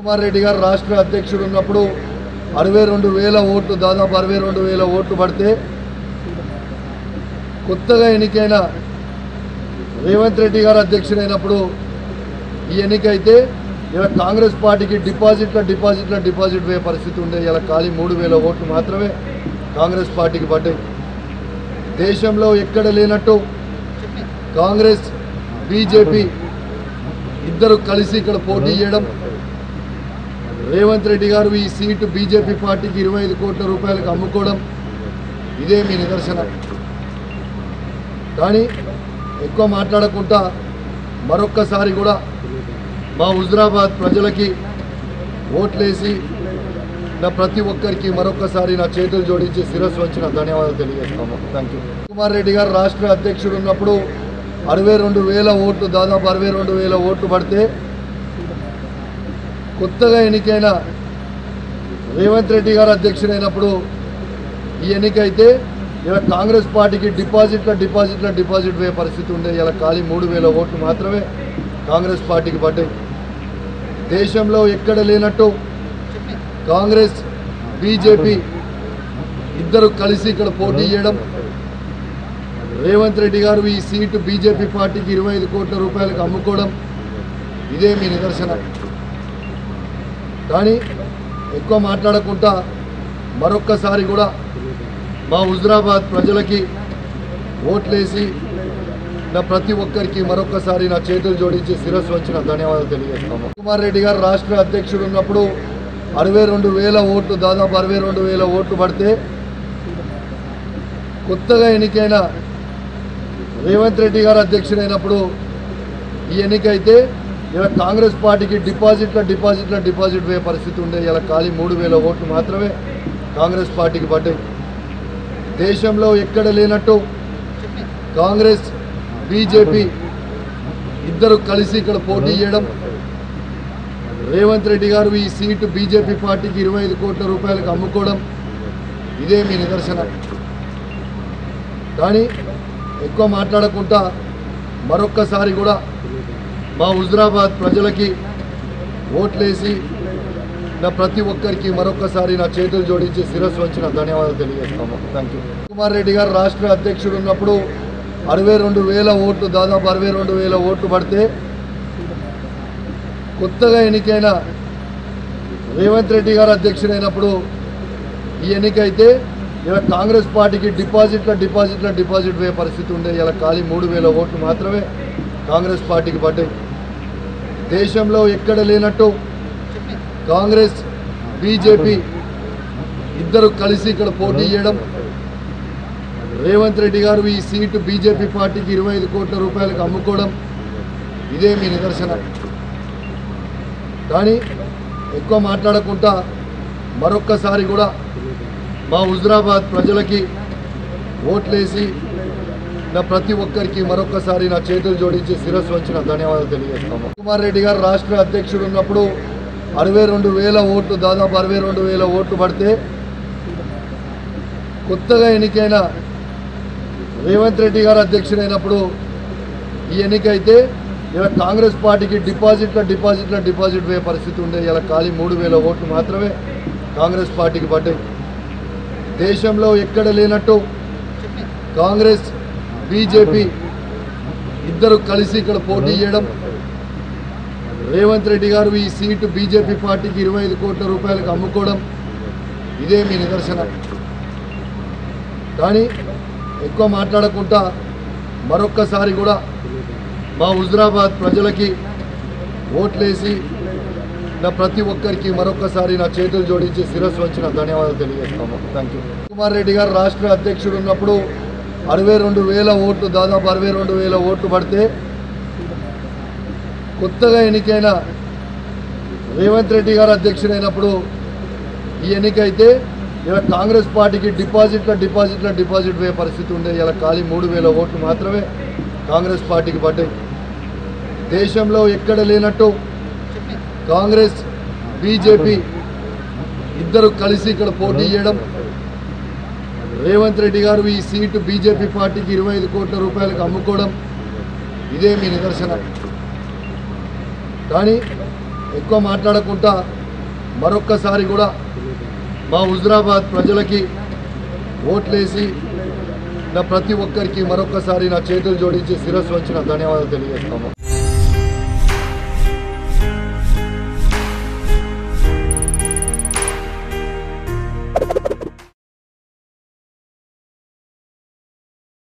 కుమార్ రెడ్డి గారు రాష్ట్ర అధ్యక్షుడు ఉన్నప్పుడు అరవై రెండు వేల ఓట్లు దాదాపు అరవై రెండు వేల ఓట్లు పడితే కొత్తగా ఎన్నికైన రేవంత్ రెడ్డి గారు అధ్యక్షుడైనప్పుడు ఈ ఎన్నిక అయితే ఇలా కాంగ్రెస్ పార్టీకి డిపాజిట్ల డిపాజిట్ల డిపాజిట్ పోయే పరిస్థితి ఉండే ఇలా ఖాళీ మూడు వేల ఓట్లు మాత్రమే కాంగ్రెస్ పార్టీకి పడ్డాయి దేశంలో ఎక్కడ లేనట్టు కాంగ్రెస్ బీజేపీ ఇద్దరు కలిసి ఇక్కడ పోటీ చేయడం రేవంత్ రెడ్డి గారు ఈ సీటు బీజేపీ పార్టీకి ఇరవై ఐదు కోట్ల రూపాయలకు అమ్ముకోవడం ఇదే మీ నిదర్శనం కానీ ఎక్కువ మాట్లాడకుండా మరొక్కసారి కూడా మా హుజరాబాద్ ప్రజలకి ఓట్లేసి నా ప్రతి ఒక్కరికి మరొక్కసారి నా చేతులు జోడించి శిరస్సు వచ్చిన ధన్యవాదాలు తెలియజేస్తాము థ్యాంక్ యూ కుమార్ రెడ్డి గారు రాష్ట్ర అధ్యక్షుడు ఉన్నప్పుడు అరవై రెండు వేల ఓట్లు దాదాపు అరవై రెండు వేల ఓట్లు పడితే కొత్తగా ఎన్నికైన రేవంత్ రెడ్డి గారు అధ్యక్షుడైనప్పుడు ఈ ఎన్నిక అయితే ఇలా కాంగ్రెస్ పార్టీకి డిపాజిట్ల డిపాజిట్ల డిపాజిట్ పోయే పరిస్థితి ఉండే ఇలా ఖాళీ మూడు వేల ఓట్లు మాత్రమే కాంగ్రెస్ పార్టీకి పడ్డాయి దేశంలో ఎక్కడ లేనట్టు కాంగ్రెస్ బీజేపీ ఇద్దరు కలిసి ఇక్కడ పోటీ చేయడం రేవంత్ రెడ్డి గారు ఈ సీటు బీజేపీ పార్టీకి ఇరవై ఐదు కోట్ల రూపాయలకు అమ్ముకోవడం ఇదే మీ నిదర్శనం కానీ ఎక్కువ మాట్లాడకుండా మరొక్కసారి కూడా మా హుజరాబాద్ ప్రజలకి ఓట్లేసి నా ప్రతి ఒక్కరికి మరొక్కసారి నా చేతులు జోడించి శిరస్సు వచ్చిన ధన్యవాదాలు తెలియజేస్తాము కుమార్ రెడ్డి గారు రాష్ట్ర అధ్యక్షుడు ఉన్నప్పుడు అరవై రెండు వేల ఓట్లు దాదాపు అరవై రెండు వేల ఓట్లు పడితే కొత్తగా ఎన్నికైన రేవంత్ రెడ్డి గారు అధ్యక్షుడైనప్పుడు ఈ ఎన్నిక అయితే ఇలా కాంగ్రెస్ పార్టీకి డిపాజిట్ల డిపాజిట్ల డిపాజిట్ పోయే పరిస్థితి ఉండే ఇలా ఖాళీ మూడు వేల ఓట్లు మాత్రమే కాంగ్రెస్ పార్టీకి పడ్డాయి దేశంలో ఎక్కడ లేనట్టు కాంగ్రెస్ బీజేపీ ఇద్దరు కలిసి ఇక్కడ పోటీ చేయడం రేవంత్ రెడ్డి గారు ఈ సీటు బీజేపీ పార్టీకి ఇరవై ఐదు కోట్ల రూపాయలకు అమ్ముకోవడం ఇదే మీ నిదర్శనం కానీ ఎక్కువ మాట్లాడకుండా మరొక్కసారి కూడా మా హుజరాబాద్ ప్రజలకి ఓట్లేసి నా ప్రతి ఒక్కరికి మరొక్కసారి నా చేతులు జోడించి శిరస్సు వచ్చిన ధన్యవాదాలు తెలియజేస్తాము థ్యాంక్ యూ కుమార్ రెడ్డి గారు రాష్ట్ర అధ్యక్షుడు ఉన్నప్పుడు అరవై రెండు వేల ఓట్లు దాదాపు అరవై రెండు వేల ఓట్లు పడితే కొత్తగా ఎన్నికైన రేవంత్ రెడ్డి గారు అధ్యక్షుడైనప్పుడు ఈ ఎన్నిక అయితే ఇలా కాంగ్రెస్ పార్టీకి డిపాజిట్ల డిపాజిట్ల డిపాజిట్ పోయే పరిస్థితి ఉండే ఇలా ఖాళీ మూడు వేల ఓట్లు మాత్రమే కాంగ్రెస్ పార్టీకి పడ్డాయి దేశంలో ఎక్కడ లేనట్టు కాంగ్రెస్ బీజేపీ ఇద్దరు కలిసి ఇక్కడ పోటీ చేయడం రేవంత్ రెడ్డి గారు ఈ సీటు బీజేపీ పార్టీకి ఇరవై ఐదు కోట్ల రూపాయలకు అమ్ముకోవడం ఇదే మీ నిదర్శనం కానీ ఎక్కువ మాట్లాడకుండా మరొక్కసారి కూడా మా హుజరాబాద్ ప్రజలకి ఓట్లేసి నా ప్రతి ఒక్కరికి మరొక్కసారి నా చేతులు జోడించి శిరస్సు వచ్చిన ధన్యవాదాలు తెలియజేస్తాము కుమార్ రెడ్డి గారు రాష్ట్ర అధ్యక్షుడు ఉన్నప్పుడు అరవై రెండు వేల ఓట్లు దాదాపు అరవై రెండు వేల ఓట్లు పడితే కొత్తగా ఎన్నికైన రేవంత్ రెడ్డి గారు అధ్యక్షుడైనప్పుడు ఈ ఎన్నిక అయితే ఇలా కాంగ్రెస్ పార్టీకి డిపాజిట్ల డిపాజిట్ల డిపాజిట్ పోయే పరిస్థితి ఉండే ఇలా ఖాళీ మూడు వేల ఓట్లు మాత్రమే కాంగ్రెస్ పార్టీకి పడ్డాయి దేశంలో ఎక్కడ లేనట్టు కాంగ్రెస్ బీజేపీ ఇద్దరు కలిసి ఇక్కడ పోటీ చేయడం రేవంత్ రెడ్డి గారు ఈ సీటు బీజేపీ పార్టీకి ఇరవై ఐదు కోట్ల రూపాయలకు అమ్ముకోవడం ఇదే మీ నిదర్శనం కానీ ఎక్కువ మాట్లాడకుండా మరొక్కసారి కూడా మా హుజరాబాద్ ప్రజలకి ఓట్లేసి నా ప్రతి ఒక్కరికి మరొక్కసారి నా చేతులు జోడించి శిరస్సు వచ్చిన ధన్యవాదాలు తెలియజేస్తాము థ్యాంక్ యూ కుమార్ రెడ్డి గారు రాష్ట్ర అధ్యక్షుడు ఉన్నప్పుడు అరవై రెండు వేల ఓట్లు దాదాపు అరవై రెండు వేల ఓట్లు పడితే కొత్తగా ఎన్నికైన రేవంత్ రెడ్డి గారు అధ్యక్షుడైనప్పుడు ఈ ఎన్నిక అయితే ఇలా కాంగ్రెస్ పార్టీకి డిపాజిట్ల డిపాజిట్ల డిపాజిట్ పోయే పరిస్థితి ఉండే ఇలా ఖాళీ మూడు వేల ఓట్లు మాత్రమే కాంగ్రెస్ పార్టీకి పడ్డాయి దేశంలో ఎక్కడ లేనట్టు కాంగ్రెస్ బీజేపీ ఇద్దరు కలిసి ఇక్కడ పోటీ చేయడం రేవంత్ రెడ్డి గారు ఈ సీటు బీజేపీ పార్టీకి ఇరవై ఐదు కోట్ల రూపాయలకు అమ్ముకోవడం ఇదే మీ నిదర్శనం కానీ ఎక్కువ మాట్లాడకుండా మరొక్కసారి కూడా మా హుజరాబాద్ ప్రజలకి ఓట్లేసి నా ప్రతి ఒక్కరికి మరొక్కసారి నా చేతులు జోడించి శిరస్సు వంచిన ధన్యవాదాలు తెలియజేస్తాము